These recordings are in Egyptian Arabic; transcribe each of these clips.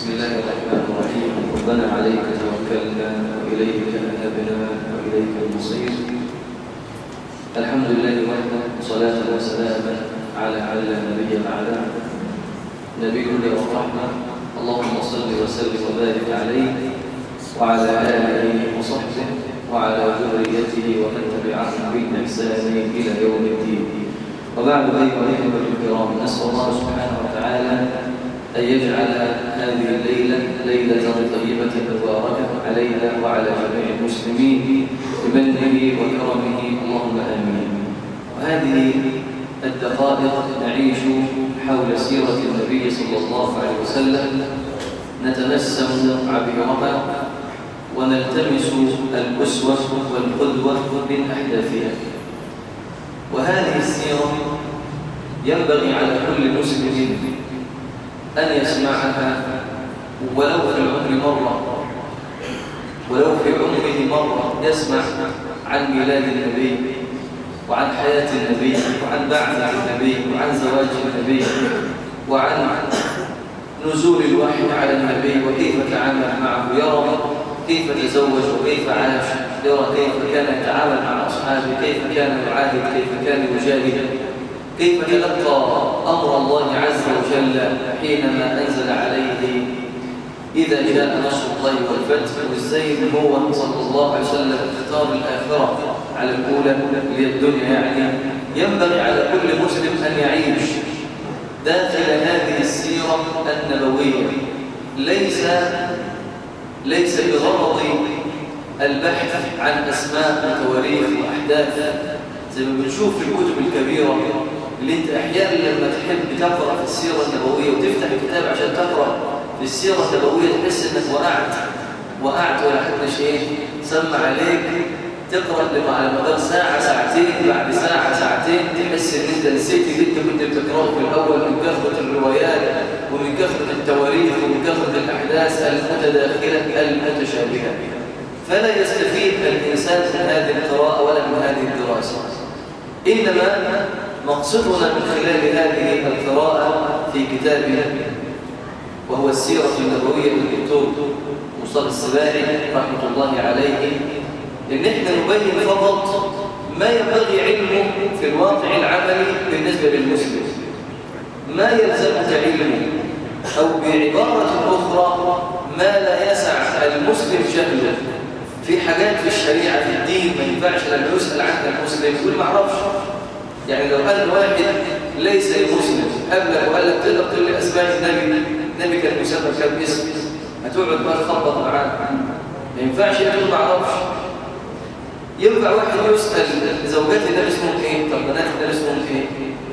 بسم الله الرحمن الرحيم ربنا عليك توكلنا وإليك أنبنا وإليك المصير الحمد لله وحده صلاة وسلاما على على نبي بعده نبي الهدى والرحمة اللهم صل وسلم وبارك عليه وعلى آله وصحبه وعلى ذريته ومن تبعهم بالإحسان إلى يوم الدين وبعد أيها الإخوة الكرام نسأل الله سبحانه وتعالى أن يجعل هذه الليلة ليلة طيبة مباركة علينا وعلى جميع المسلمين بمنه وكرمه اللهم آمين وهذه الدقائق نعيش حول سيرة النبي صلى الله عليه وسلم نتنسم عبيرها ونلتمس الأسوة والقدوة من أحداثها وهذه السيرة ينبغي على كل مسلم أن يسمعها ولو في العمر مرة ولو في عمره مرة يسمع عن ميلاد النبي وعن حياة النبي وعن بعثة النبي وعن زواج النبي وعن نزول الوحي على النبي وكيف تعامل معه يرى كيف تزوج وكيف عاش يرى كيف كان يتعامل مع أصحابه كيف كان يعاهد كيف كان يجاهد كيف تلقى أمر الله عز وجل حينما أنزل عليه إذا جاء نصر الله والفتح وإزاي هو صلى الله عليه وسلم اختار الآخرة على الأولى اللي الدنيا يعني ينبغي على كل مسلم أن يعيش داخل هذه السيرة النبوية ليس ليس بغرض البحث عن أسماء وتواريخ وأحداث زي ما بنشوف في الكتب الكبيرة اللي انت احيانا لما تحب تقرا في السيره النبويه وتفتح الكتاب عشان تقرا في السيره النبويه تحس انك وقعت وقعت ولا حد شيء سمع عليك تقرا لما على مدار ساعه ساعتين بعد ساعه ساعتين تحس ان انت نسيت اللي انت كنت بتقراه في الاول من كثره الروايات ومن كثره التواريخ ومن كثره الاحداث المتداخله المتشابهه فلا يستفيد الانسان من هذه القراءه ولا من هذه الدراسه انما مقصدنا من خلال هذه القراءة في كتابنا وهو السيرة النبوية للدكتور مصطفى السباعي رحمة الله عليه إن إحنا نبين فقط ما ينبغي علمه في الواقع العملي بالنسبة للمسلم ما يلزمك علمه أو بعبارة أخرى ما لا يسع المسلم جهله في حاجات في الشريعة في الدين ما ينفعش لما يسأل عنها المسلم يقول ما اعرفش يعني لو قال واحد ليس مسلم قبلك وقال لك تقدر تقول لي اسماء النبي النبي كان مسمى كم اسم هتقعد بقى تخبط معاه ما ينفعش تقول ما اعرفش ينفع واحد يسال زوجات النبي اسمهم ايه طب بنات النبي اسمهم ايه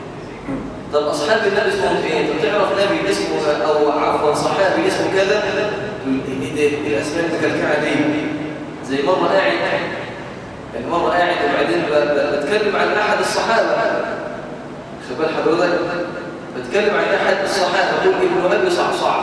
طب اصحاب النبي اسمهم ايه طب تعرف نبي اسمه او عفوا صحابي اسمه كذا تقول ايه ده الاسماء المتكلكعه دي زي مره قاعد يعني مرة قاعد وبعدين بتكلم عن أحد الصحابة خبال حضرتك بتكلم عن أحد الصحابة بقول ابن أبي صعصع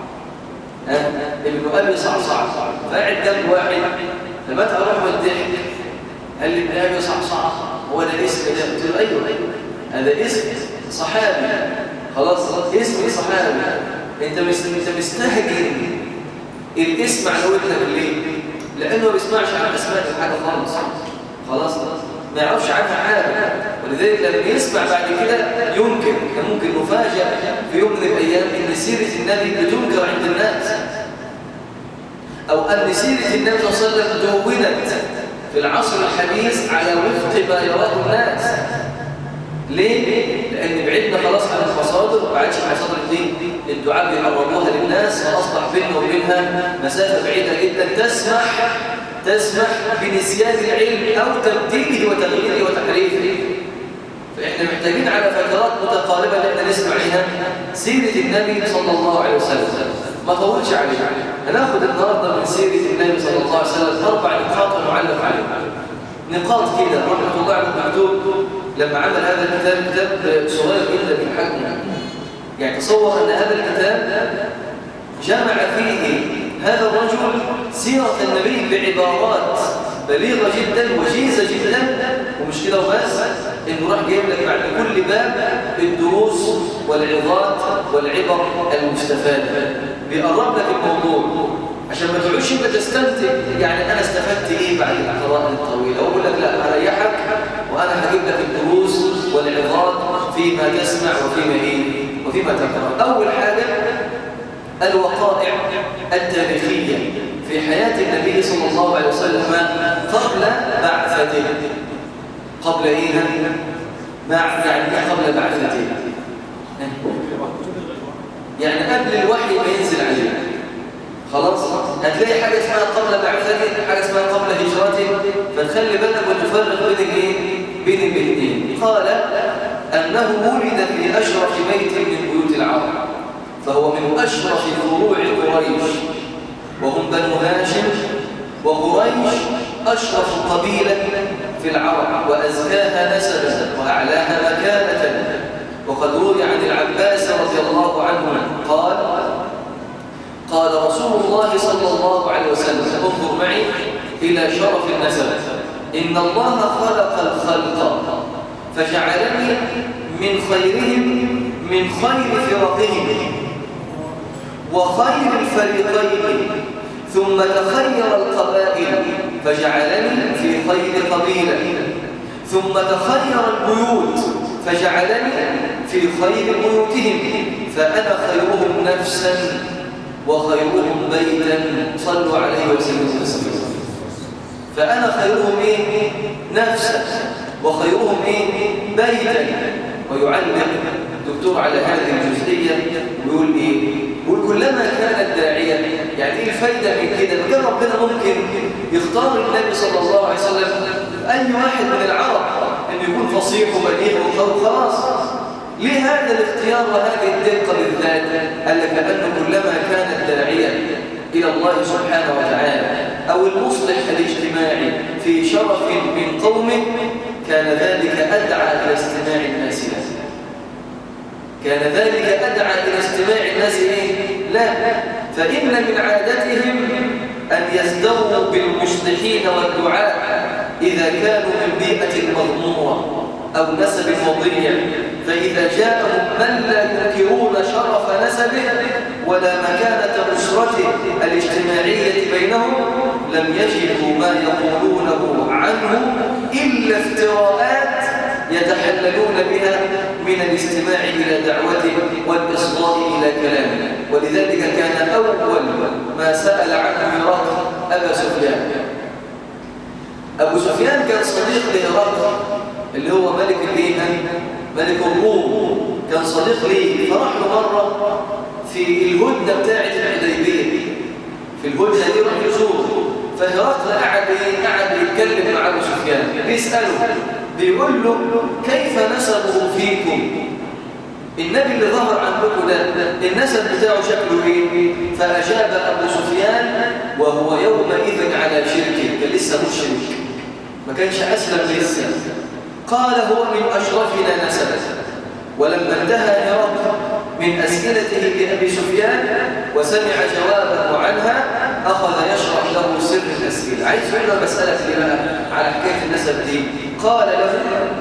ابن أبي صعصع فقاعد جنب واحد لما أروح والضحك قال لي ابن أبي صعصع هو ده اسم ده قلت له أيوه هذا اسم صحابي خلاص اسم صحابي انت انت مستهجن الاسم على ودنك ليه لانه ما بيسمعش عن اسماء حاجه خالص خلاص ما يعرفش عنها حاجه ولذلك لما يسمع بعد كده يمكن كان ممكن نفاجئ في يوم من الايام ان سيره النبي بتنكر عند الناس او ان سيره النبي صلى الله عليه وسلم دونت في العصر الحديث على وفق ما يراه الناس ليه؟ لأن بعدنا خلاص عن المصادر ما عادش مصادر الدين الدعاء بيعرضوها للناس فأصبح بيننا وبينها مسافة بعيدة جدا تسمح تسمح بنسيان العلم أو تبديله وتغييره وتحريفه فإحنا محتاجين على فترات متقاربة اللي احنا نسمع عنها سيرة النبي صلى الله عليه وسلم ما طولش عليه هناخد النهارده من سيرة النبي صلى الله عليه وسلم أربع نقاط نعلق عليها نقاط كده رحمة الله على المكتوب لما عمل هذا الكتاب كتاب صغير جدا في الحجم يعني تصور أن هذا الكتاب جمع فيه هذا الرجل سيرة النبي بعبارات بليغة جدا وجيزة جدا ومش كده وبس انه راح جايب لك بعد كل باب الدروس والعظات والعبر المستفاده بيقرب لك الموضوع عشان ما تقعدش انت تستمتع يعني انا استفدت ايه بعد القراءه الطويله اقول لك لا هريحك وانا هجيب لك الدروس والعظات فيما تسمع وفيما ايه وفيما تقرا اول حاجه الوقائع التاريخيه في حياه النبي صلى الله عليه وسلم قبل بعثته قبل ايه مع يعني قبل بعثته يعني قبل الوحي ما ينزل عليه خلاص هتلاقي حاجه اسمها قبل بعثته حاجه اسمها قبل هجرته فتخلي بالك وتفرق بين الايه بين الاثنين قال انه ولد في اشرف بيت من بيوت العرب فهو من اشرف فروع قريش وهم بنو هاشم وقريش اشرف قبيله في العرب وازكاها نسبا واعلاها مكانه وقد روي عن العباس رضي الله عنه قال قال رسول الله صلى الله عليه وسلم انظر معي إلى شرف النسب إن الله خلق الخلق فجعلني من خيرهم من خير فرقهم وخير الفريقين ثم تخير القبائل فجعلني في خير قبيلة ثم تخير البيوت فجعلني في خير بيوتهم فأنا خيرهم نفسا وخيرهم بيتا صلوا عليه وسلم تسليما فأنا خيرهم إيه؟ نفسا وخيرهم إيه؟ بيتا ويعلق الدكتور على هذه الجزئية ويقول إيه؟ يقول كلما كان الداعية يعني إيه الفايدة من كده؟ كان ربنا ممكن يختار النبي صلى الله عليه وسلم أي واحد من العرب أن يكون فصيح وبليغ وقوي خلاص ليه هذا الاختيار وهذه الدقة بالذات؟ قال لك أنه كلما كان الداعية إلى الله سبحانه وتعالى أو المصلح الاجتماعي في شرف من قومه كان ذلك أدعى إلى استماع الناس له كان ذلك أدعى إلى استماع الناس إيه؟ لا فإن من عادتهم أن يزدروا بالمصلحين والدعاء إذا كانوا من بيئة مضمورة أو نسب وضيع فإذا جاءهم من لا ينكرون شرف نسبه ولا مكانة أسرته الاجتماعية بينهم لم يجدوا ما يقولونه عنه إلا افتراءات يتحللون بها من الاستماع إلى دعوته والإصغاء إلى كلامه ولذلك كان أول ما سأل عنه هرقل أبا سفيان أبو سفيان كان صديق لهرقل اللي هو ملك الايه ملك الروم كان صديق ليه فراح له مره في الهدنه بتاعه الحديبيه في الهدنه دي راح يزوره فهرقل قعد ايه قعد يتكلم مع ابو سفيان بيساله بيقول له كيف نسبه فيكم النبي اللي ظهر عنكم ده النسب بتاعه شكله ايه فاجاب ابو سفيان وهو يومئذ على شركه كان لسه مشرك ما كانش اسلم لسه قال هو من أشرفنا نسبا ولما انتهى هرقل من أسئلته لأبي سفيان وسمع جوابه عنها أخذ يشرح له سر الأسئلة عايز يقول مسألة لي على حكاية النسب دي قال له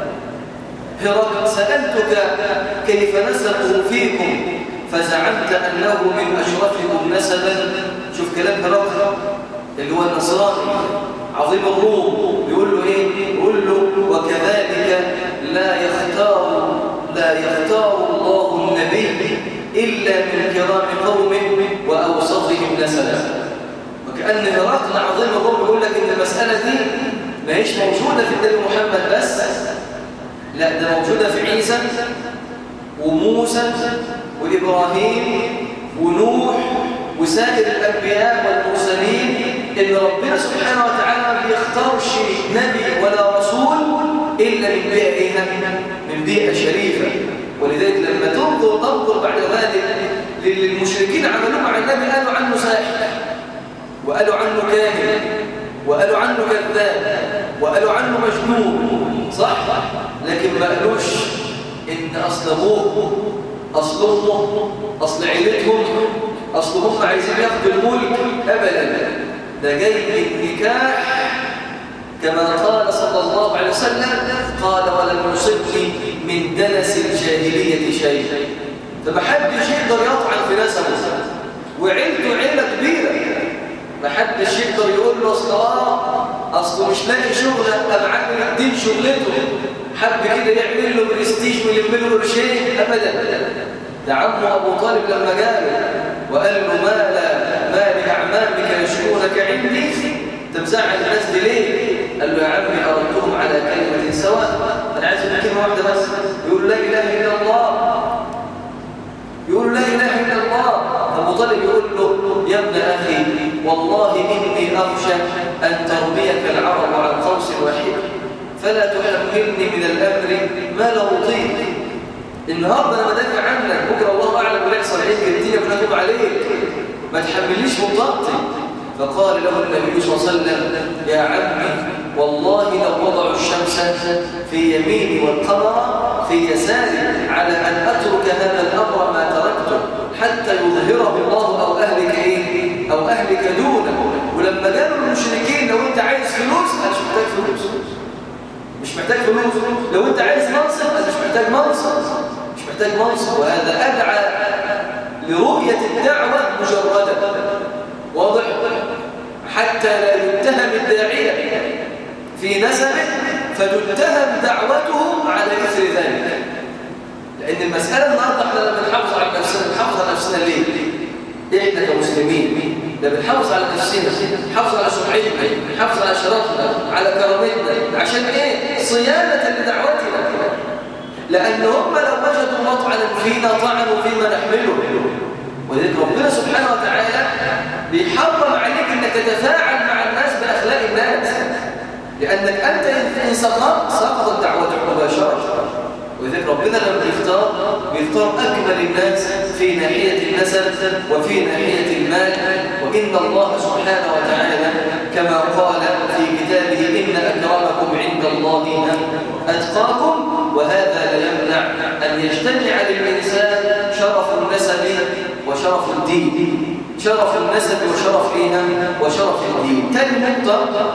هرقل سألتك كيف نسبه فيكم فزعمت أنه من أشرفكم نسبا شوف كلام هرقل اللي هو النصراني عظيم الروم يقول له ايه يقول له وكذلك لا يختار لا يختار الله النبي الا من كرام قوم واوسطهم نسبا وكان هرقل عظيم الروم يقول لك ان المساله دي ما هيش موجوده في النبي محمد بس لا ده موجوده في عيسى وموسى وابراهيم ونوح وسائر الانبياء والمرسلين ان ربنا سبحانه وتعالى ما بيختارش نبي ولا رسول الا من بيئه ايه من بيئه شريفه ولذلك لما تنظر تنظر بعد ذلك للمشركين عملوا مع النبي قالوا عنه ساحر وقالوا عنه كاهن وقالوا عنه كذاب وقالوا عنه مجنون صح لكن ما قالوش ان اصل ابوه اصل امه اصل عيلتهم اصل هم عايزين ياخدوا الملك ابدا ده جاي من نكاح كما قال صلى الله عليه وسلم قال ولم يصبني من دنس الجاهلية شيء فما حدش يقدر يطعن في نسبه وعيلته عيلة كبيرة ما حدش يقدر يقول له اصل اه اصله مش لاقي شغله قام عامل الدين شغلته حب كده يعمل له برستيج ويلم له قرشين ابدا ده عمه ابو طالب لما جاله وقال له ما لا ما لاعمامك يشكونك عندي انت مزعل الناس دي ليه قال له يا عمي اردتهم على كلمه سواء انا عايز اقول كلمه واحده بس يقول لا اله الا الله يقول لا إله إلا الله أبو طالب يقول له يا ابن أخي والله إني أخشى أن تربيك العرب عن قوس واحد فلا تحملني من الأمر ما لا أطيق النهارده أنا بدافع عنك بكرة الله أعلم اللي يحصل عليك الدنيا بنتوب عليك ما تحملنيش مطاقتي فقال له النبي صلى الله عليه وسلم يا عمي والله لو وضعوا الشمس في يميني والقمر في يساري على أن أترك هذا الأمر ما تركته حتى يظهره الله أو أهلك إيه أو أهلك دونه ولما قالوا المشركين لو أنت عايز فلوس أنا مش محتاج فلوس مش محتاج فلوس لو أنت عايز منصب أنا مش محتاج منصب مش محتاج منصب وهذا أدعى لرؤية الدعوة مجردة واضح حتى لا يتهم الداعية في نسبه فتتهم دعوته على إثر ذلك لأن المسألة النهاردة احنا لما بنحافظ على نفسنا بنحافظ على نفسنا ليه؟ احنا كمسلمين ده بنحافظ على نفسنا بنحافظ على سمعتنا بنحافظ على شرفنا على كرامتنا عشان ايه؟ صيانة لدعوتنا لأن هم لو وجدوا مطعنا فينا طعنوا فيما نحمله ولذلك ربنا سبحانه وتعالى بيحرم عليك انك تتفاعل مع الناس بأخلاق الناس لأنك أنت إن سقطت سقطت دعوتك مباشرة ولذلك ربنا لما بيختار بيختار أكمل الناس في ناحية النسب وفي ناحية المال وإن الله سبحانه وتعالى كما قال في كتابه إن أكرمكم عند الله أتقاكم وهذا لا يمنع أن يجتمع للإنسان شرف النسب وشرف الدين شرف النسب وشرف إيه وشرف الدين تاني نقطة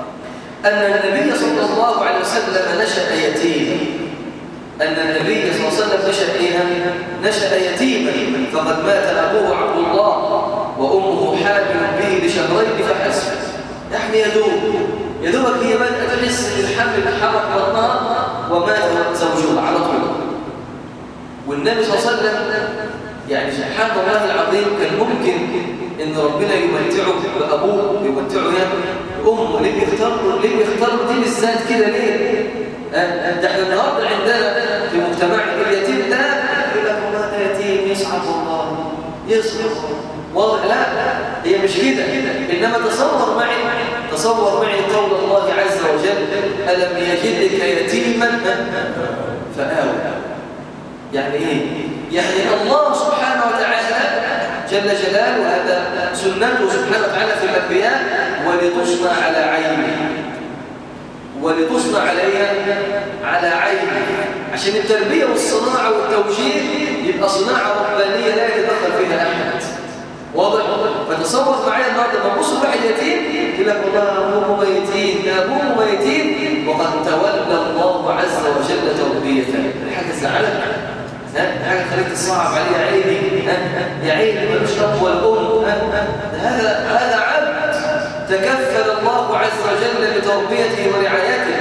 أن النبي صلى الله عليه وسلم نشأ يتيما أن النبي صلى الله عليه وسلم نشأ إيها نشأ يتيما فقد مات أبوه عبد الله وأمه حامل به لشهرين فحسب يعني يدوب يدوبك هي بدأت تحس ان الحمل تحرك بطنها ومات زوجها على طول والنبي صلى الله عليه وسلم يعني سبحان الله العظيم كان ممكن ان ربنا يمتعه بابوه يمتعه يعني امه ليه بيختار ليه بيختار دي بالذات كده ليه ده احنا النهارده عندنا في مجتمعنا اليتيم ده يقول لك والله ده يتيم يصعب الله يصبر والله لا هي مش كده انما تصور معي تصور معي قول الله عز وجل الم يجدك يتيما فآوى يعني ايه يعني الله سبحانه وتعالى جل جلاله هذا سنته سبحانه وتعالى في الانبياء ولتصنع على عينه ولتصنع عليها على عينه عشان التربيه والصناعه والتوجيه يبقى صناعه ربانيه لا يتدخل فيها احد واضح فتصور معايا النهارده لما تبص واحد يتيم يقول لك والله ابوه ميتين ده ابوه ميتين وقد تولى الله عز وجل تربيته حاجه تزعلك حاجه خليك تصعب عليه يا عيني يا عيني ملوش اب والام هذا هذا عبد تكفل الله عز وجل بتربيته ورعايته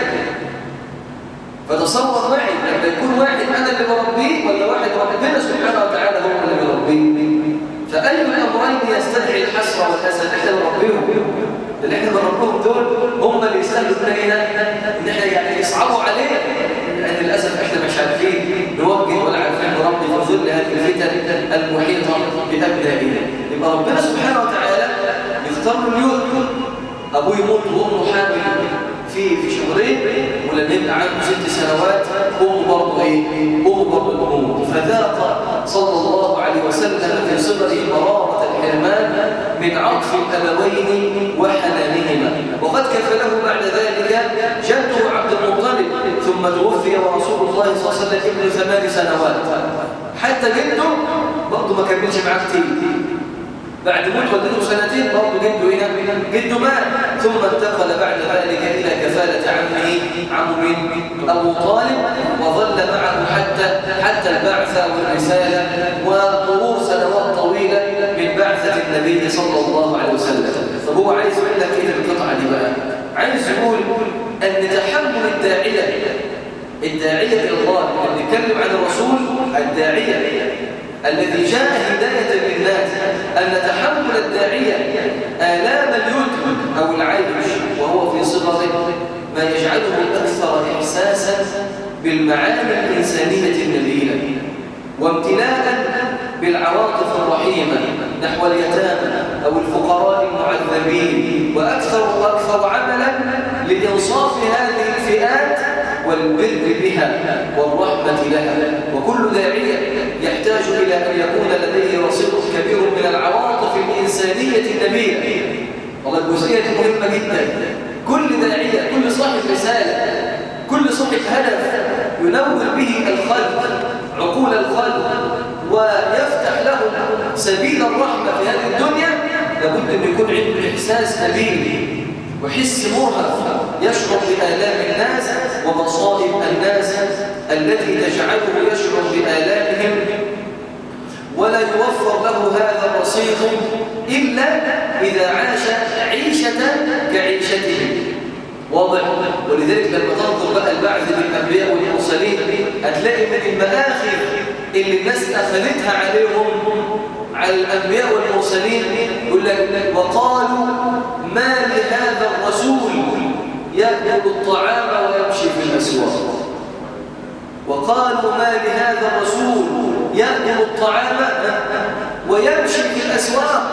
فتصور معي لما يكون واحد انا اللي بربيه ولا واحد ربنا سبحانه وتعالى هو اللي بيربيه فأي الأمرين يستدعي الحسرة والحسن احنا بنربيهم اللي احنا بنربيهم دول هم اللي يستهلوا مننا ان احنا يعني يصعبوا عليه لأن للأسف احنا مش عارفين نوجه ولا عارفين نربي في ظل هذه الفتن المحيطة بأبنائنا يبقى ربنا سبحانه وتعالى يختار له اليوم أبوه يموت وأمه حامل في في شهرين ولما يبقى عنده ست سنوات أمه برضه إيه؟ أمه برضه تموت فذاق صلى الله عليه وسلم في صغره مرارة الحرمان من عطف الأبوين وحنانهما وقد كفله بعد ذلك جده عبد المطلب ثم توفي ورسول الله صلى الله عليه وسلم ابن ثمان سنوات حتى جده برضه ما كملش معاه كتير بعد موت والدته سنتين برضه جده هنا جده مات ثم انتقل بعد ذلك إلى كفالة عمه عم من أبو طالب وظل معه حتى حتى البعثة والرسالة ومرور سنوات طويلة من بعثة النبي صلى الله عليه وسلم طب هو عايز يقول لك ايه القطعة دي بقى عايز يقول أن تحمل الداعية الداعية إلى الله نتكلم عن الرسول الداعية الذي جاء هداية للناس أن تحمل الداعية آلام اليتم أو العيش وهو في صغره ما يجعله أكثر إحساسا بالمعاني الإنسانية النبيلة وامتلاء بالعواطف الرحيمة نحو اليتامى أو الفقراء المعذبين وأكثر وأكثر عملا لإنصاف هذه الفئات والبر بها والرحمة لها وكل داعية يحتاج إلى أن يكون لديه رصيد كبير من العواطف الإنسانية النبيلة والله الجزئية دي مهمة جدا كل داعية كل صاحب رسالة كل صاحب هدف ينور به الخلق عقول الخلق ويفتح لهم سبيل الرحمة في هذه الدنيا لابد أن يكون عنده إحساس نبيل وحس مرهف يشعر بآلام الناس ومصائب الناس التي تجعله يشعر بآلامهم ولا يوفر له هذا الرصيد إلا إذا عاش عيشة كعيشتهم واضح ولذلك لما تنظر بقى البعث بالأنبياء والمرسلين هتلاقي من المآخر اللي الناس أخذتها عليهم على الأنبياء والمرسلين يقول لك وقالوا ما لهذا الرسول يأكل الطعام ويمشي في الأسواق وقالوا ما لهذا الرسول يأكل الطعام ويمشي في الأسواق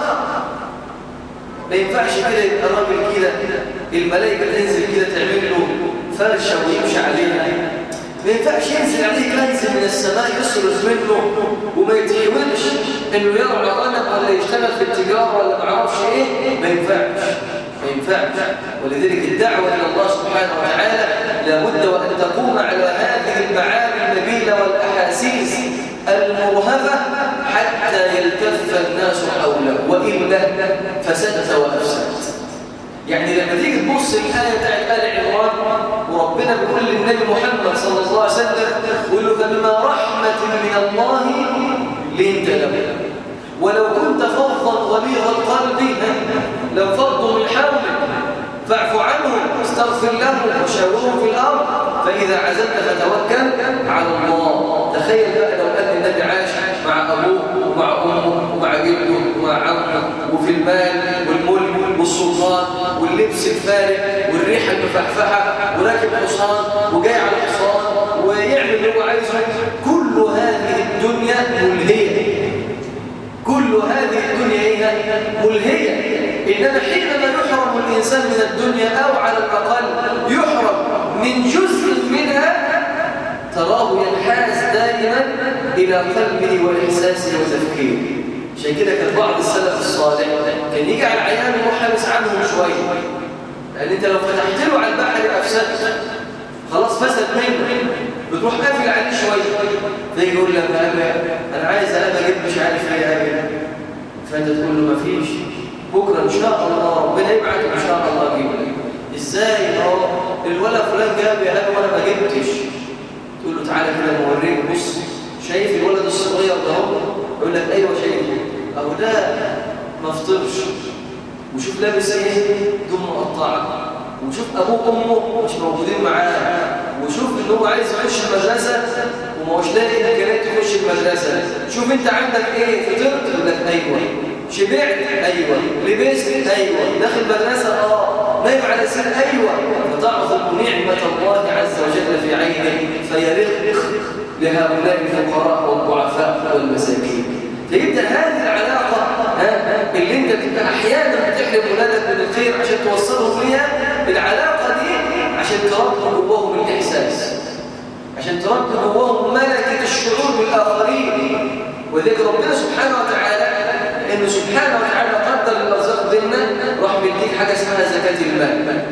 ما ينفعش كده يبقى راجل كده الملائكة تنزل كده تعمل له فرشة ويمشي عليها ما ينفعش ينزل عليه كنز من السماء يصرف منه وما يتحولش انه يرعى غنم ولا يشتغل في التجاره ولا ما اعرفش ايه ما ينفعش ما ينفعش ولذلك الدعوه الى الله سبحانه وتعالى لابد وان تقوم على هذه المعاني النبيله والاحاسيس المرهفه حتى يلتف الناس حوله والا فسدت وافسدت يعني لما تيجي تبص الآية بتاعت آل عمران وربنا بيقول للنبي محمد صلى الله عليه وسلم يقول له فبما رحمة من الله لنت له ولو كنت فظا غليظ القلب لو فضوا من حولك فاعف عنهم واستغفر لهم وشاورهم في الأرض فإذا عزلت فتوكل على الله تخيل بقى لو أن النبي عاش مع أبوه ومع أمه ومع جده ومع عمه وفي المال والملك والسلطان واللبس الفارغ والريحة المفحفحة وراكب حصان وجاي على الحصان ويعمل اللي هو عايزه كل هذه الدنيا ملهية كل هذه الدنيا هي ملهية إنما حينما يحرم الإنسان من الدنيا أو على الأقل يحرم من جزء منها تراه ينحاز دائما إلى قلبه وإحساسه وتفكيره عشان كده كان بعض السلف الصالح كان يجي على العيان يروح حابس عنهم شويه لان انت لو فتحت له على البحر افسدت خلاص فسد منه بتروح قافل عليه شويه فيجي يقول لك انا عايز انا اجيب مش عارف ايه اجيب فانت تقول له مفيش بكره ان شاء الله ربنا يبعت ان شاء الله اجيب ازاي اهو الولد فلان جاب يا ابني وانا ما جبتش تقول له تعالى كده نوريك بص شايف الولد الصغير ده اهو يقول لك ايوه شايف اهو ده ما فطرش وشوف لابس ايه دم مقطعه وشوف ابوه وامه مش موجودين معاه وشوف ان هو عايز يخش المدرسه وما هوش لاقي امكانيات يخش المدرسه شوف انت عندك ايه فطرت يقول لك ايوه شبعت ايوه لبست ايوه داخل مدرسه اه نايم على سرير ايوه فتعظم نعمه الله عز وجل في عينه فيرق لهؤلاء الفقراء والضعفاء والمساكين فيبدا هذه العلاقه ها اللي انت بتبقى احيانا بتحرم ولادك من الخير عشان توصلهم ليها العلاقه دي عشان تربي جواهم الاحساس عشان تربي جواهم ملكه الشعور بالاخرين وذلك ربنا سبحانه وتعالى انه سبحانه وتعالى قدر الارزاق بيننا راح بيديك حاجه اسمها زكاه المال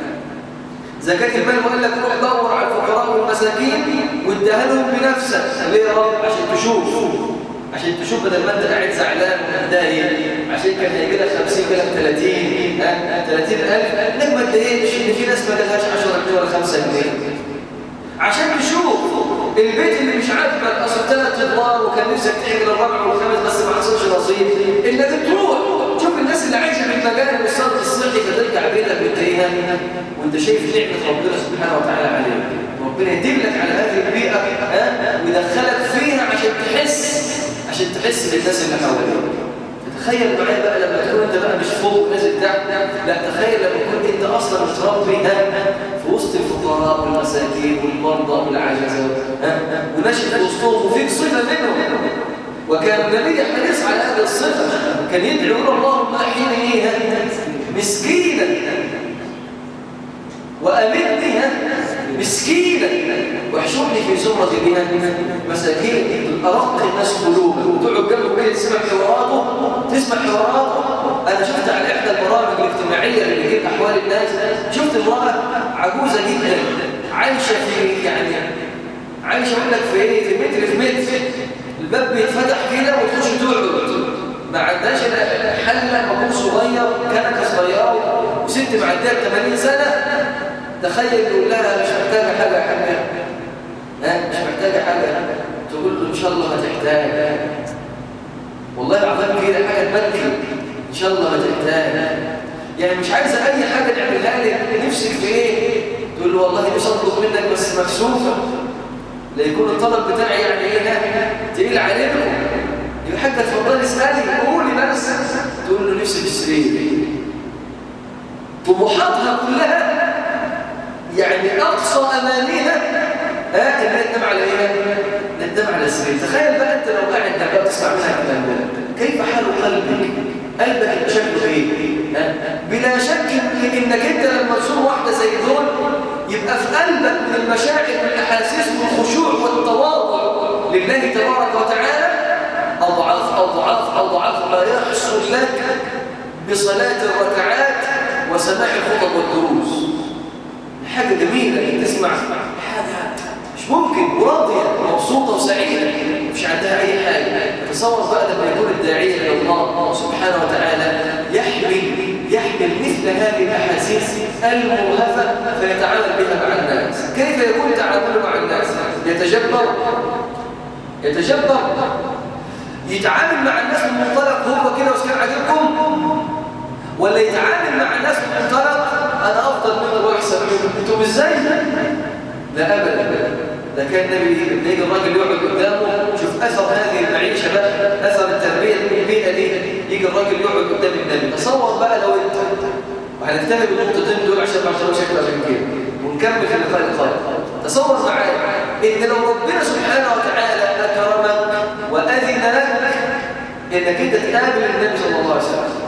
زكاة المال وقال لك روح دور على الفقراء والمساكين واديها لهم بنفسك ليه يا رب عشان تشوف عشان تشوف بدل ما انت قاعد زعلان ومتضايق عشان عشان كان هيجي لك 50 جالك 30 ها 30000 لك ما تضايقش ان في ناس ما جالهاش 10 جنيه ولا 5 جنيه عشان تشوف البيت اللي مش عاجبك اصل ثلاث ادوار وكان نفسك تعمل الرابع والخامس بس ما حصلش نصيب انك تروح شوف الناس اللي عايشه في المجال والصرف الصحي فترجع بيتك بتلاقيها وانت شايف نعمه ربنا سبحانه وتعالى عليك ربنا يدلك على هذه البيئه ها ويدخلك فيها عشان تحس عشان تحس بالناس اللي حواليك تخيل معايا بقى لما تكون انت بقى مش فوق نازل تحت لا تخيل لما تكون انت اصلا متربي في وسط الفقراء والمساكين والمرضى والعجزه وناشئ في وسطهم وفيك صفه منهم وكان النبي حريص على هذه الصفه كان يدعو له اللهم احيني مسكينا وامتني مسكينا واحشرني في زمرة بها مساكين أرق الناس قلوبا وتقعد جنبه كده تسمع حواراته تسمع حواراته أنا شفت على إحدى البرامج الاجتماعية اللي بتجيب أحوال الناس شفت امرأة عجوزة جدا عايشة في يعني عايشة أقول لك في إيه في متر في متر الباب بيتفتح كده وتخش تقعد ما عندهاش حلة مكون صغير كنكة صغيرة وست معدية 80 سنة تخيل يقول لها مش محتاجة حاجة يا حاجة ها مش محتاجة حاجة تقول له إن شاء الله هتحتاج والله العظيم كده حاجة تبكي إن شاء الله هتحتاج يعني مش عايزة أي حاجة نعملها لك نفسك في إيه تقول له والله مش أطلب منك بس مكسوفة لا يكون الطلب بتاعي يعني إيه تقيل عليكم يبقى حاجة اتفضلي اسألي قولي بس تقول له نفسي في السرير طموحاتها كلها يعني أقصى أمانيها ها إنها تنام على إيه؟ تنام على السرير تخيل بقى أنت لو قاعد بقى تسمع منها الكلام ده كيف حال قلبك؟ قلبك شكله إيه؟ ها؟ بلا شك إنك أنت لما تزور واحدة زي دول يبقى في قلبك من المشاعر والأحاسيس والخشوع والتواضع لله تبارك وتعالى أضعاف أضعاف أضعاف ما يحصل لك بصلاة الركعات وسماع الخطب والدروس حاجة جميلة تسمع حاجة مش ممكن وراضية ومبسوطة وسعيدة مش عندها أي حاجة تصور بقى لما يكون الداعية إلى الله سبحانه وتعالى يحمل يحمل مثل هذه الأحاسيس الموهفة فيتعامل بها مع الناس كيف يكون تعامله مع الناس يتجبر يتجبر يتعامل مع الناس من منطلق هو كده وكان عاجبكم ولا يتعامل مع الناس من منطلق انا افضل منه واحسن منه انتم ازاي لا ابدا ده كان النبي يجي الراجل يقعد قدامه شوف اثر هذه المعيشه بقى اثر التربيه البيئه دي يجي الراجل يقعد قدام النبي تصور بقى لو انت وهننتهي بالنقطتين دول عشان ما نطولش اكتر من كده ونكمل في اللقاء القادم تصور معايا ان لو ربنا سبحانه وتعالى اكرمك واذن لك انك انت تقابل النبي صلى الله عليه وسلم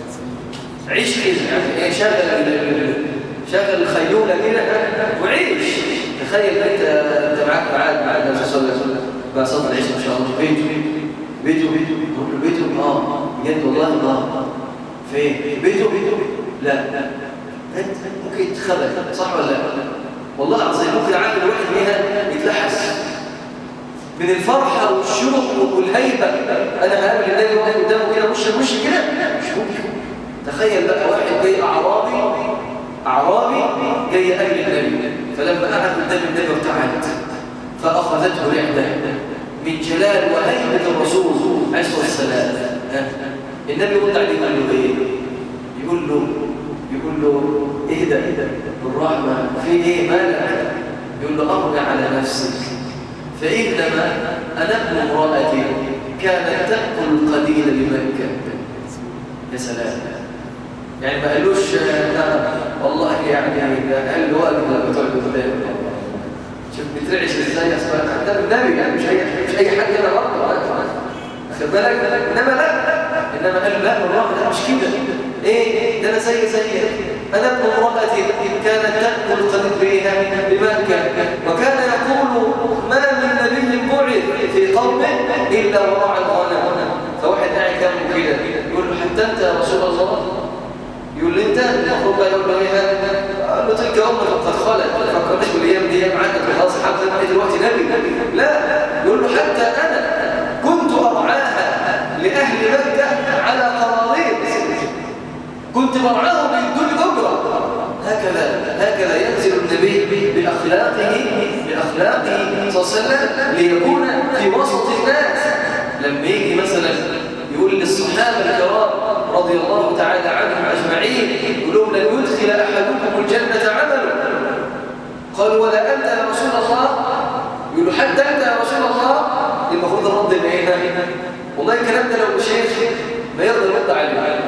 عيش كده يعني ايه شغل شغل الخيوله كده وعيش تخيل انت انت معاك معاد مع النبي صلى الله عليه وسلم بقى صلاه العشاء ان شاء الله بيته بيته بيته تقول له بيته اه بجد والله اه فين بيته بيته لا انت ممكن يتخبى صح ولا لا والله العظيم ممكن عامل الواحد فيها يتلحس من الفرحه والشوق والهيبه انا هقابل النبي واقف قدامه كده وش وش كده مش ممكن تخيل بقى واحد جاي أعرابي أعرابي جاي أهل النبي فلما قعد قدام النبي ارتعد فأخذته رعدة من جلال وهيبة الرسول عليه الصلاة والسلام النبي يقول عليه يقول له إيه؟ يقول له يقول له اهدى بالرحمة في إيه مالك؟ يقول له أرجع على نفسك فإنما أنا ابن امرأتي كانت تأكل القديل بمكة يا سلام يعني ما قالوش والله يعني قال له وقت لما تقعد قدام شوف بترعش ازاي اصلا قدام النبي يعني مش اي مش اي حد كده برضه واخد بالك انما لا انما قال لا والله ده مش كده ايه ده انا زي زي انا ابن امرأتي كانت تاكل قديم بها بمكه وكان يقول ما من نبي بعث في قومه الا وراء الغنم فواحد قاعد جنبه كده يقول له حتى انت يا رسول الله يقول له انت المفروض بقى يقول له ايه قال له تلك امه قد خلت ما تفكرناش بالايام دي ايام عدت خلاص حتى انت دلوقتي نبي لا يقول له حتى انا كنت ارعاها لاهل مكه على قراريط كنت برعاه بدون أجرة هكذا هكذا ينزل النبي بأخلاقه بأخلاقه صلى الله عليه وسلم ليكون في وسط الناس لما يجي مثلا يقول للصحابة الكرام رضي الله تعالى عنهم أجمعين يقول لهم لن يدخل أحدكم الجنة عمله قالوا ولا أنت يا رسول الله يقولوا حتى أنت يا رسول الله المفروض الرد إيه والله الكلام ده لو شيخ ما يرضى يرد عليه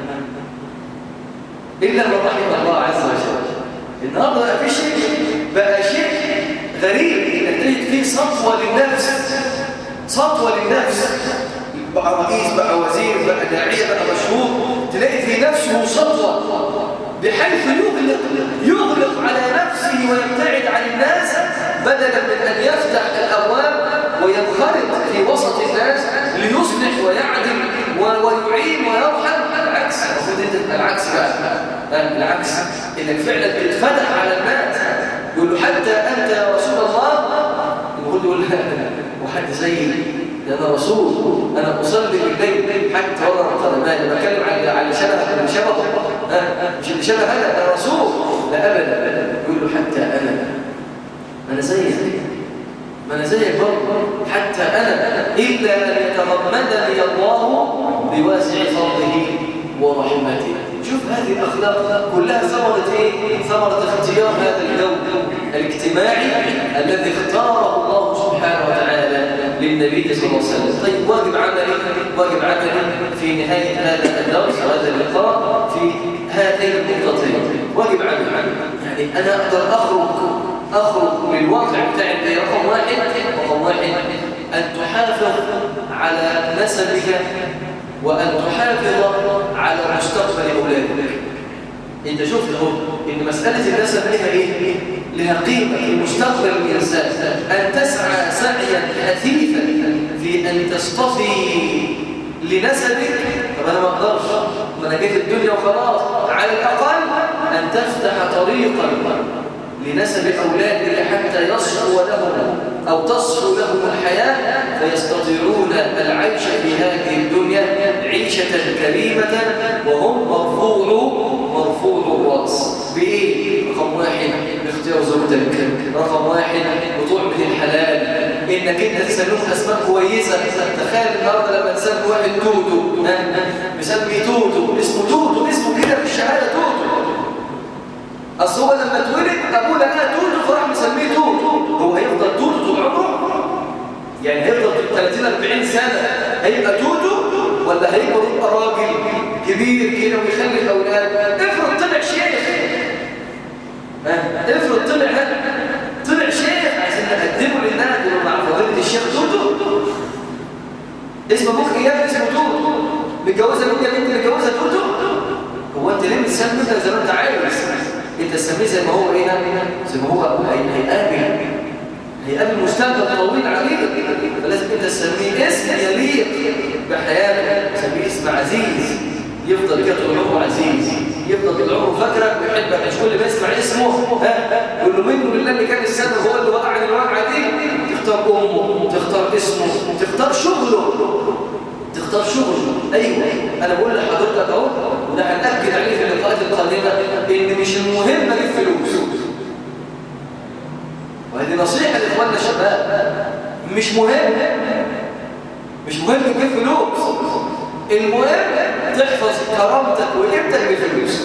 إلا من رحم الله عز وجل النهارده بقى في شيء بقى شيء غريب انك تجد فيه سطوه للنفس سطوه للنفس بقى رئيس بقى وزير بقى داعيه بقى مشهور تلاقي في نفسه سطوه بحيث يغلق يغلق على نفسه ويبتعد عن الناس بدلا من ان يفتح الابواب وينخرط في وسط الناس ليصلح ويعدل ويعين ويرحم العكس المفروض انت العكس بقى العكس انك فعلا تتفتح على الناس يقول له حتى انت يا رسول الله المفروض يقول وحد زيي ده انا رسول انا اصلي بالليل حتى ولا قدماني انا بتكلم على على شبه اللي شبهه مش اللي شبه انا ده رسول لا ابدا يقول له حتى انا انا زيك ما انا زيك برضه حتى انا الا ان يتغمدني الله بواسع فضله ورحمته شوف هذه الاخلاق كلها ثمره ايه ثمره اختيار هذا الجو الاجتماعي الذي اختاره الله سبحانه وتعالى للنبي صلى الله عليه وسلم طيب واجب عملي واجب عملي في نهايه هذا الدرس وهذا اللقاء في هاتين النقطتين واجب عملي يعني انا اقدر اخرج اخرج للواقع بتاعي رقم واحد رقم واحد ان تحافظ على نسبك وأن تحافظ على مستقبل أولادك انت شفت اهو ان مسألة النسب لها ايه؟ لها قيمة في مستقبل الإنسان أن تسعى سعيا حثيثا في أن تصطفي لنسبك طب أنا ما أقدرش ما أنا جيت الدنيا وخلاص على الأقل أن تفتح طريقا لنسب أولادك حتى يصفو لهم أو تصفو لهم الحياة فيستطيعون العيش في هذه الدنيا عيشة كريمة وهم مرفوع مرفوع الرأس بإيه؟ رقم واحد باختيار زوجتك رقم واحد بطعمة الحلال إنك أنت تسميهم أسماء كويسة تخيل النهاردة لما تسمي واحد توتو مسمي توتو اسمه توتو اسمه كده في الشهادة توتو أصل هو لما اتولد أبوه لقاه توتو فراح مسميه توتو هو هيفضل توتو طول عمره يعني هيفضل 30 40 سنة هيبقى توتو ولا هيكبر يبقى راجل كبير كده ويخلف أولاد افرض طلع شيخ افرض طلع طلع شيخ عايزين نقدمه للناس مع فضيلة الشيخ توتو اسم ابوك اياه اسمه توتو متجوزه مين يا بنت متجوزه توتو هو انت ليه بتسمي انت زي ما انت عايز انت تسميه زي ما هو ايه زي ما هو هيقابل هيقابل مستقبل طويل عليك فلازم انت تسميه اسم يليق بحياته تسميه اسم عزيز يفضل كده طول عمره عزيز يفضل طول عمره فاكرك ويحبك مش كل ما يسمع اسمه ها يقول له منه بالله اللي كان السبب هو اللي وقع عن الواقعه دي تختار امه تختار اسمه تختار شغله تختار شغله ايوه انا بقول لحضرتك اهو وده هنأكد عليه في اللقاءات القادمه ان مش المهم اجيب فلوس وهذه نصيحه لاخواننا الشباب مش مهم مش مهم تجيب فلوس المهم تحفظ كرامتك وقيمتك بفلوس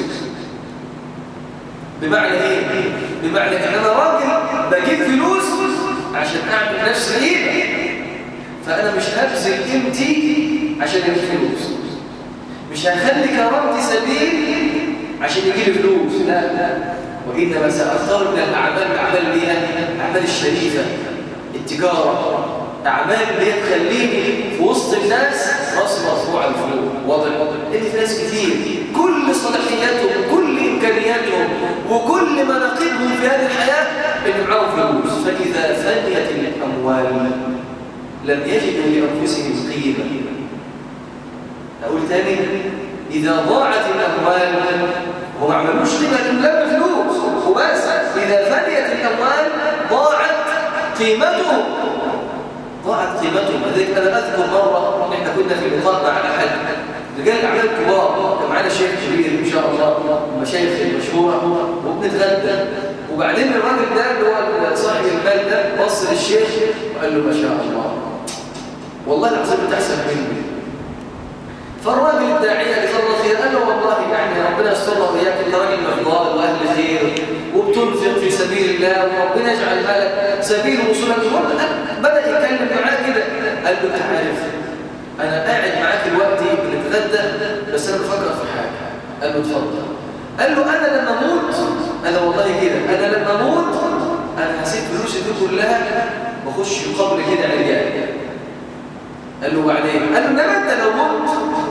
بمعنى ايه بمعنى ان انا راجل بجيب فلوس عشان اعمل نفسي قيمه فانا مش هبذل قيمتي عشان اجيب فلوس مش هخلي كرامتي سبيل عشان يجي لي فلوس لا لا وانما ساختار من الاعمال الاعمال اللي هي الاعمال الشريفه التجاره اعمال اللي هي تخليني في وسط الناس راس مرفوع الفلوس واضح ان في ناس كتير كل صلاحياتهم وكل امكانياتهم وكل مناقبهم في هذه الحياه ان معاهم فلوس فاذا فنيت الاموال لم يجدوا لانفسهم قيمه اقول تاني اذا ضاعت الاموال هم ما عملوش قيمه الا بفلوس وبس اذا فنيت الاموال ضاعت قيمتهم ضاعت قيمتهم لذلك انا اذكر مره ان احنا كنا في لقاء مع احد رجال اعمال كبار كان معانا شيخ كبير مش شاء الله المشايخ المشهورة وبنتغدى وبعدين الراجل ده اللي هو صاحب المال ده بص للشيخ وقال له ما شاء الله والله العظيم بتحسن مني فالراجل الداعية اللي الله خير قال له والله يعني ربنا يسترنا وإياك أنت راجل مفضال وأهل خير وبتنفق في سبيل الله وربنا يجعل مالك سبيل وصولك بدأ يتكلم معاه كده قال له أنت عارف أنا قاعد معاك دلوقتي بنتغدى بس أنا بفكر في حاجة قال له اتفضل قال له أنا لما أموت أنا والله كده أنا لما أموت أنا هسيب فلوسي دي كلها بخش قبر كده عريان قال له وبعدين قال له انما انت لو مت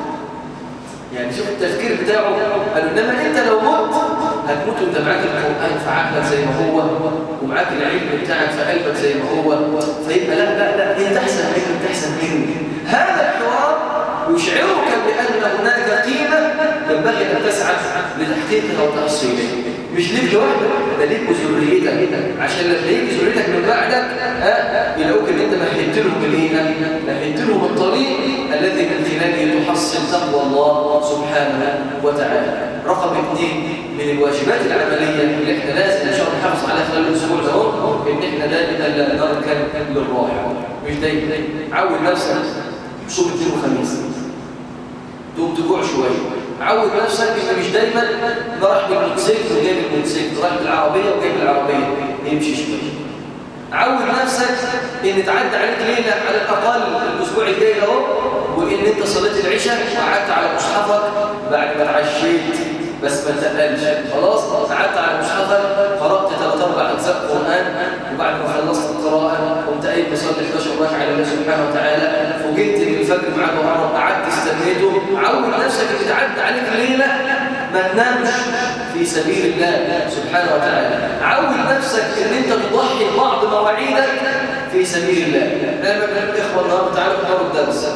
يعني شوف التفكير بتاعه قال له انما انت لو مت هتموت وانت معاك القران في عقلك زي ما هو ومعاك العلم بتاعك في قلبك زي ما هو فيبقى لا لا لا انت احسن مني انت احسن مني هذا الحوار يشعرك بان هناك قيمه ينبغي ان تسعى لتحقيقها وتحصيلها مش ليك لوحدك ده ليك وذريتك عشان لما يجي ذريتك من بعدك ها يلاقوك ان انت مهدت لهم الايه مهدت لهم الطريق الذي من خلاله تحصل تقوى الله سبحانه وتعالى رقم اثنين من الواجبات العمليه اللي احنا لازم ان شاء الله نحافظ عليها خلال الاسبوع ده اهو ان احنا دائما لا نركن للراحه مش دايما عود نفسك صوم اثنين وخميس تقوم تجوع شويه عود نفسك انت مش دايما رايح بالموتوسيكل وجايب الموتوسيكل رايح بالعربيه وجايب العربيه يمشي شويه عود نفسك ان تعدي عليك ليله على الاقل الاسبوع الجاي اهو وان انت صليت العشاء وقعدت على مصحفك بعد ما عشيت بس ما تقلش خلاص قعدت على مصحفك قرات ثلاث اربع اجزاء قران وبعد ما خلصت القراءه قمت قايم بصلي 11 ركعه لله سبحانه وتعالى فوجئت ان الفجر معاك وقرب قعدت استنيته عود نفسك ان تعدي عليك ليله ما تنامش في سبيل الله سبحانه وتعالى عود نفسك ان انت تضحي بعض مواعيدك في سبيل الله لما بنقول الاخوه النهارده تعالوا احضروا الدرس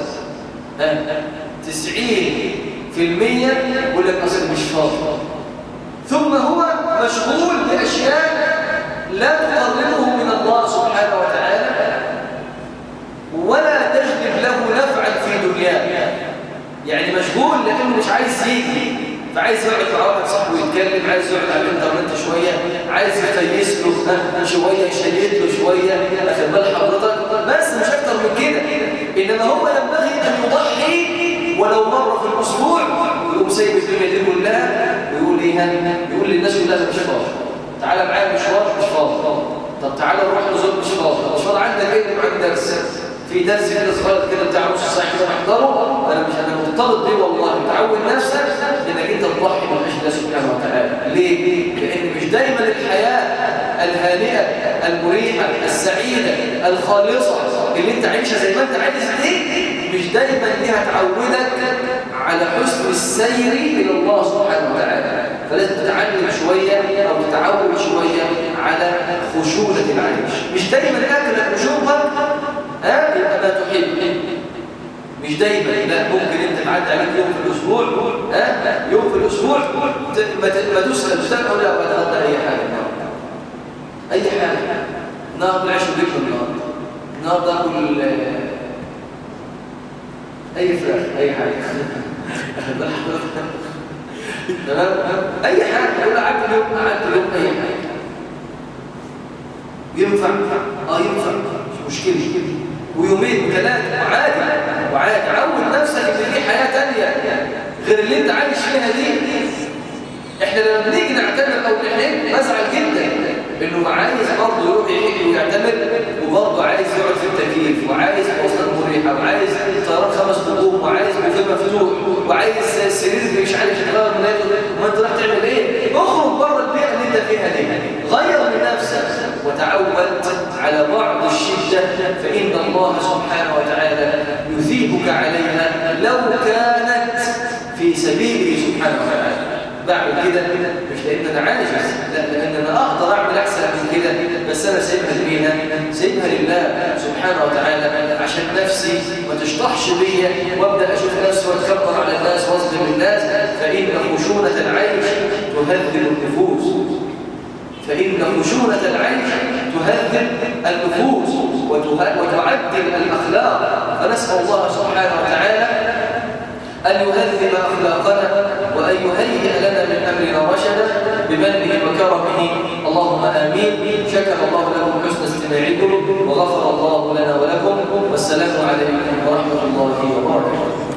90% يقول لك اصل مش فاضي ثم هو مشغول باشياء لا تقربه من الله سبحانه وتعالى ولا تجلب له نفعا في دنياه يعني مشغول لانه مش عايز يجي فعايز يقعد مع واحد صاحبه يتكلم عايز يقعد على الانترنت شويه عايز يفيس له شويه يشيد له شويه اخد بال حضرتك بس مش اكتر من كده انما هو ينبغي ان يضحي ولو مره في الاسبوع ويقوم سايب الدنيا دي كلها ويقول ايه يقول للناس كلها مش فاضي تعالى معايا مشوار مش فاضي طب تعالى نروح نزور مش فاضي مش فاضي عندك ايه معاك درس في درس كده صغير كده بتاع نص ساعه كده محضره انا مش انا مرتبط بيه والله تعود نفسك انك انت تضحي من اجل الله سبحانه وتعالى ليه لان مش دايما الحياه الهانئه المريحه السعيده الخالصه اللي انت عايشها زي ما انت عايز دي مش دايما دي هتعودك على حسن السير الى الله سبحانه وتعالى فلازم تتعلم شويه او تتعود شويه على خشونه العيش مش دايما اكلك وشربك ها يبقى ما تحب مش دايما لا ممكن انت تعدي عليك يوم في الاسبوع ها يوم في الاسبوع ما تسال تسال ولا بتغدى اي حاجه اي حاجه النهارده العيش بيكم النهارده النهارده اكل اي فراخ اي حاجه تمام اي حاجه ولا قعدت اليوم قعدت اليوم اي حاجه ينفع اه ينفع مش مشكله ويومين وثلاثه وعادي وعادي عود نفسك ان في حياه ثانيه غير اللي انت عايش فيها دي احنا لما بنيجي نعتمر او نحج بزعل جدا انه عايز برضه يروح يحج ويعتمر وبرضه عايز يقعد في التكييف وعايز مواصلات مريحه وعايز طيران خمس نجوم وعايز بوفيه مفتوح وعايز سرير مش عارف يتغير من ما انت رايح تعمل ايه؟ اخرج بره البيئه اللي انت فيها دي غير من نفسك وتعود على بعض الشده فان الله سبحانه وتعالى يثيبك عليها لو كانت في سبيله سبحانه وتعالى بعمل كده مش لان انا عاجز لا لان انا اقدر اعمل احسن من كده بس انا سايبها لمين سايبها لله سبحانه وتعالى عشان نفسي ما تشطحش بيا وابدا اشوف نفسي واتكبر على الناس واظلم الناس فان خشونه العيش تهذب النفوس فان خشونه العيش تهذب النفوس وتعدل الاخلاق فنسال الله سبحانه وتعالى ان يهذب اخلاقنا وان وأن يهيئ لنا من أمرنا رشدا بمنه وكرمه اللهم آمين شكر الله لكم حسن استماعكم وغفر الله لنا ولكم والسلام عليكم ورحمة الله وبركاته